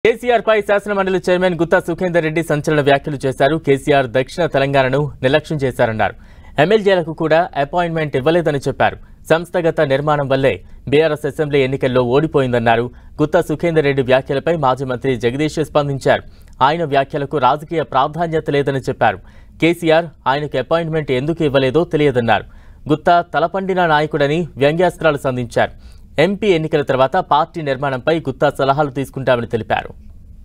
కేసీఆర్ పై శాసనమండలి చైర్మన్ గుత్తా సుఖేందర్ రెడ్డి సంచలన వ్యాఖ్యలు చేశారు కేసీఆర్ దక్షిణ తెలంగాణను నిర్లక్ష్యం చేశారన్నారు ఎమ్మెల్యేలకు కూడా అపాయింట్మెంట్ ఇవ్వలేదని చెప్పారు సంస్థగత నిర్మాణం వల్లే బీఆర్ఎస్ అసెంబ్లీ ఎన్నికల్లో ఓడిపోయిందన్నారు గుత్తా సుఖేందర్ రెడ్డి వ్యాఖ్యలపై మాజీ మంత్రి జగదీష్ స్పందించారు ఆయన వ్యాఖ్యలకు రాజకీయ ప్రాధాన్యత లేదని చెప్పారు కేసీఆర్ ఆయనకు అపాయింట్మెంట్ ఎందుకు ఇవ్వలేదో తెలియదన్నారు గుత్తా తలపండిన నాయకుడని వ్యంగ్యాస్త్రాలు సంధించారు ఎంపీ ఎన్నికల తర్వాత పార్టీ నిర్మాణంపై గుత్తా సలహాలు తీసుకుంటామని తెలిపారు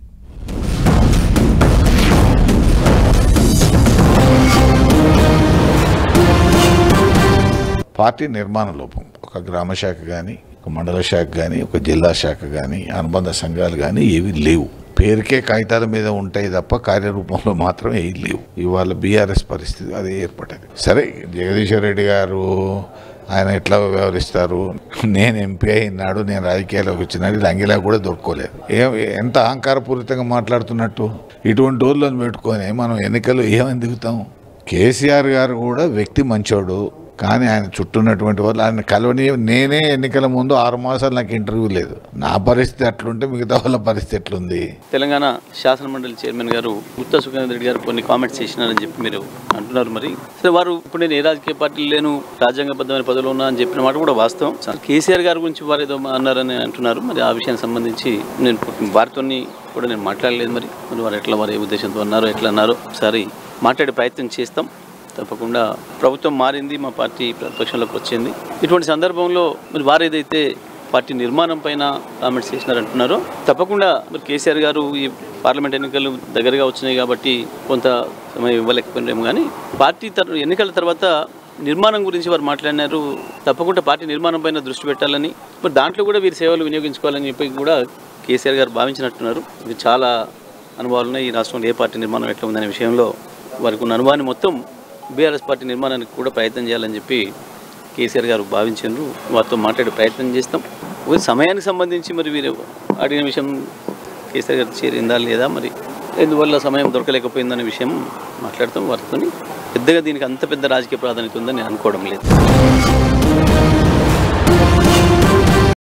పార్టీ నిర్మాణ లోపం ఒక గ్రామ శాఖ కానీ ఒక మండల శాఖ కానీ ఒక జిల్లా శాఖ కానీ అనుబంధ సంఘాలు కానీ ఏవి లేవు పేరుకే కాగితాల మీద ఉంటాయి తప్ప కార్యరూపంలో మాత్రం ఏవి లేవు ఇవాళ బీఆర్ఎస్ పరిస్థితి అదే ఏర్పడ్డది సరే జగదీశ్వర్ రెడ్డి గారు ఆయన ఎట్లా వ్యవహరిస్తారు నేను ఎంపీ అయినాడు నేను రాజకీయాల్లోకి వచ్చినాడు లంగిలా కూడా దొరుకోలేదు ఏ ఎంత అహంకారపూరితంగా మాట్లాడుతున్నట్టు ఇటువంటి వాళ్ళని పెట్టుకొని మనం ఎన్నికలు ఏమని దిగుతాం కేసీఆర్ గారు కూడా వ్యక్తి మంచోడు కానీ ఆయన చుట్టూ ఉన్నటువంటి వాళ్ళు ఆయన కలవని నేనే ఎన్నికల ముందు ఆరు మాసాలు నాకు ఇంటర్వ్యూ లేదు నా పరిస్థితి అట్లుంటే మిగతా వాళ్ళ పరిస్థితి ఎట్లుంది తెలంగాణ శాసన మండలి చైర్మన్ గారు గుత్తా సుఖేంద్ర రెడ్డి గారు కొన్ని కామెంట్స్ చేసినారని చెప్పి మీరు అంటున్నారు మరి సరే వారు ఇప్పుడు నేను ఏ రాజకీయ పార్టీ లేను రాజ్యాంగబద్ధమైన పదవిలో ఉన్నా అని చెప్పిన మాట కూడా వాస్తవం సార్ కేసీఆర్ గారి గురించి వారు ఏదో అన్నారని అంటున్నారు మరి ఆ విషయానికి సంబంధించి నేను వారితో కూడా నేను మాట్లాడలేదు మరి మరి వారు ఎట్లా వారు ఏ ఉద్దేశంతో అన్నారో ఎట్లా అన్నారో ఒకసారి మాట్లాడే ప్రయత్నం చేస్తాం తప్పకుండా ప్రభుత్వం మారింది మా పార్టీ ప్రతిపక్షంలోకి వచ్చింది ఇటువంటి సందర్భంలో మరి వారు ఏదైతే పార్టీ నిర్మాణం పైన కామెంట్స్ చేసినారంటున్నారో తప్పకుండా మరి కేసీఆర్ గారు ఈ పార్లమెంట్ ఎన్నికలు దగ్గరగా వచ్చినాయి కాబట్టి కొంత సమయం ఇవ్వలేకపోయినారేమో కానీ పార్టీ తర్ ఎన్నికల తర్వాత నిర్మాణం గురించి వారు మాట్లాడినారు తప్పకుండా పార్టీ నిర్మాణం పైన దృష్టి పెట్టాలని మరి దాంట్లో కూడా వీరి సేవలు వినియోగించుకోవాలని చెప్పి కూడా కేసీఆర్ గారు భావించినట్టున్నారు ఇది చాలా అనుభవాలు ఉన్నాయి ఈ రాష్ట్రంలో ఏ పార్టీ నిర్మాణం ఎట్లా ఉందనే విషయంలో వారికి ఉన్న అనుభవాన్ని మొత్తం బీఆర్ఎస్ పార్టీ నిర్మాణానికి కూడా ప్రయత్నం చేయాలని చెప్పి కేసీఆర్ గారు భావించారు వారితో మాట్లాడే ప్రయత్నం చేస్తాం ఒక సమయానికి సంబంధించి మరి వీరు అడిగిన విషయం కేసీఆర్ గారు చేరిందా లేదా మరి ఎందువల్ల సమయం దొరకలేకపోయిందనే విషయం మాట్లాడతాం వారితో పెద్దగా దీనికి అంత పెద్ద రాజకీయ ప్రాధాన్యత ఉందని నేను అనుకోవడం లేదు